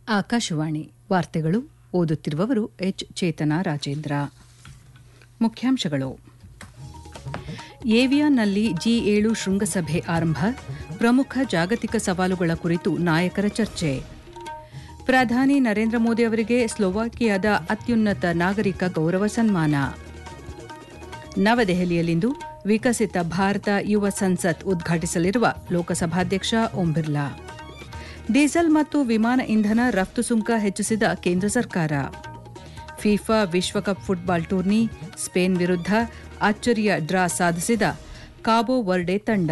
ಆಕಾಶವಾಣಿ ವಾರ್ತೆಗಳು ಓದುತ್ತಿರುವವರು ಎಚ್ ಚೇತನ ರಾಜೇಂದ್ರ ಮುಖ್ಯಾಂಶಗಳು ಏವಿಯಾನ್ನಲ್ಲಿ ಜಿ ಏಳು ಶೃಂಗಸಭೆ ಆರಂಭ ಪ್ರಮುಖ ಜಾಗತಿಕ ಸವಾಲುಗಳ ಕುರಿತು ನಾಯಕರ ಚರ್ಚೆ ಪ್ರಧಾನಿ ನರೇಂದ್ರ ಮೋದಿ ಅವರಿಗೆ ಸ್ಲೋವಾಕಿಯಾದ ಅತ್ಯುನ್ನತ ನಾಗರಿಕ ಗೌರವ ಸನ್ಮಾನ ನವದೆಹಲಿಯಲ್ಲಿಂದು ವಿಕಸಿತ ಭಾರತ ಯುವ ಸಂಸತ್ ಉದ್ಘಾಟಿಸಲಿರುವ ಲೋಕಸಭಾಧ್ಯಕ್ಷ ಓಂ ಬಿರ್ಲಾ ಡೀಸೆಲ್ ಮತ್ತು ವಿಮಾನ ಇಂಧನ ರಫ್ತು ಸುಂಕ ಹೆಚ್ಚಿಸಿದ ಕೇಂದ್ರ ಸರ್ಕಾರ ಫಿಫಾ ವಿಶ್ವಕಪ್ ಫುಟ್ಬಾಲ್ ಟೂರ್ನಿ ಸ್ಪೇನ್ ವಿರುದ್ಧ ಅಚ್ಚರಿಯ ಡ್ರಾ ಸಾಧಿಸಿದ ಕಾಬೋ ವರ್ಡೆ ತಂಡ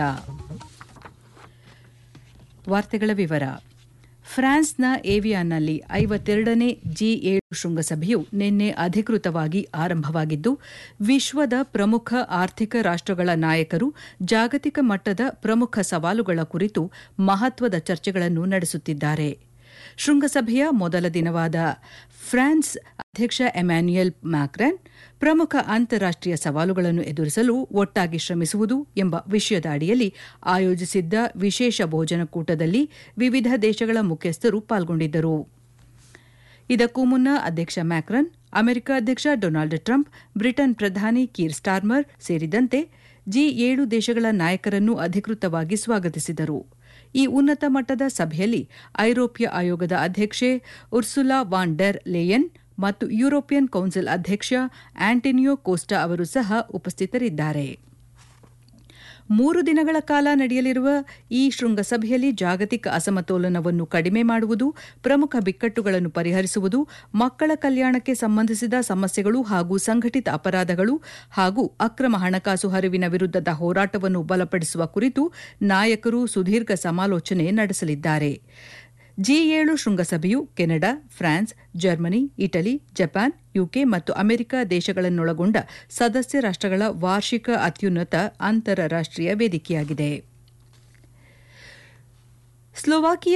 ವಾರ್ತೆಗಳ ವಿವರ ಫ್ರಾನ್ಸ್ನ ಏವಿಯಾನ್ನಲ್ಲಿ ಐವತ್ತೆರಡನೇ ಜಿ ಏಳು ಶೃಂಗಸಭೆಯು ನಿನ್ನೆ ಅಧಿಕೃತವಾಗಿ ಆರಂಭವಾಗಿದ್ದು ವಿಶ್ವದ ಪ್ರಮುಖ ಆರ್ಥಿಕ ರಾಷ್ಟಗಳ ನಾಯಕರು ಜಾಗತಿಕ ಮಟ್ಟದ ಪ್ರಮುಖ ಸವಾಲುಗಳ ಕುರಿತು ಮಹತ್ವದ ಚರ್ಚೆಗಳನ್ನು ನಡೆಸುತ್ತಿದ್ದಾರೆ ಶೃಂಗಸಭೆಯ ಮೊದಲ ದಿನವಾದ ಫ್ರಾನ್ಸ್ ಅಧ್ಯಕ್ಷ ಎಮ್ಯಾನ್ಯುಯಲ್ ಮ್ಯಾಕ್ರನ್ ಪ್ರಮುಖ ಅಂತಾರಾಷ್ಟೀಯ ಸವಾಲುಗಳನ್ನು ಎದುರಿಸಲು ಒಟ್ಟಾಗಿ ಶ್ರಮಿಸುವುದು ಎಂಬ ವಿಷಯದ ಅಡಿಯಲ್ಲಿ ಆಯೋಜಿಸಿದ್ದ ವಿಶೇಷ ಭೋಜನಕೂಟದಲ್ಲಿ ವಿವಿಧ ದೇಶಗಳ ಮುಖ್ಯಸ್ಥರು ಪಾಲ್ಗೊಂಡಿದ್ದರು ಇದಕ್ಕೂ ಮುನ್ನ ಅಧ್ಯಕ್ಷ ಮ್ಯಾಕ್ರನ್ ಅಮೆರಿಕ ಅಧ್ಯಕ್ಷ ಡೊನಾಲ್ಡ್ ಟ್ರಂಪ್ ಬ್ರಿಟನ್ ಪ್ರಧಾನಿ ಕೀರ್ ಸ್ಟಾರ್ಮರ್ ಸೇರಿದಂತೆ ಜಿ ಏಳು ದೇಶಗಳ ನಾಯಕರನ್ನು ಅಧಿಕೃತವಾಗಿ ಸ್ವಾಗತಿಸಿದರು ಈ ಉನ್ನತ ಮಟ್ಟದ ಸಭೆಯಲ್ಲಿ ಐರೋಪ್ಯ ಆಯೋಗದ ಅಧ್ಯಕ್ಷೆ ಉರ್ಸುಲಾ ವಾನ್ ಡೆರ್ ಲೇಯನ್ ಮತ್ತು ಯುರೋಪಿಯನ್ ಕೌನ್ಸಿಲ್ ಅಧ್ಯಕ್ಷ ಆಂಟನಿಯೋ ಕೋಸ್ಟಾ ಅವರು ಸಹ ಉಪಸ್ಥಿತರಿದ್ದಾರೆ ಮೂರು ದಿನಗಳ ಕಾಲ ನಡೆಯಲಿರುವ ಈ ಶೃಂಗಸಭೆಯಲ್ಲಿ ಜಾಗತಿಕ ಅಸಮತೋಲನವನ್ನು ಕಡಿಮೆ ಮಾಡುವುದು ಪ್ರಮುಖ ಬಿಕ್ಕಟ್ಟುಗಳನ್ನು ಪರಿಹರಿಸುವುದು ಮಕ್ಕಳ ಕಲ್ಯಾಣಕ್ಕೆ ಸಂಬಂಧಿಸಿದ ಸಮಸ್ಯೆಗಳು ಹಾಗೂ ಸಂಘಟಿತ ಅಪರಾಧಗಳು ಹಾಗೂ ಅಕ್ರಮ ಹಣಕಾಸು ಹರಿವಿನ ವಿರುದ್ಧದ ಹೋರಾಟವನ್ನು ಬಲಪಡಿಸುವ ಕುರಿತು ನಾಯಕರು ಸುದೀರ್ಘ ಸಮಾಲೋಚನೆ ನಡೆಸಲಿದ್ದಾರೆ ಜಿ ಏಳು ಶೃಂಗಸಭೆಯು Canada France Germany Italy Japan UK ಮತ್ತು ಅಮೆರಿಕ ದೇಶಗಳನ್ನೊಳಗೊಂಡ ಸದಸ್ಯ ರಾಷ್ಟಗಳ ವಾರ್ಷಿಕ ಅತ್ಯುನ್ನತ ಅಂತಾರಾಷ್ಟೀಯ ವೇದಿಕೆಯಾಗಿದೆ ಸ್ಲೋವಾಕಿಯಾ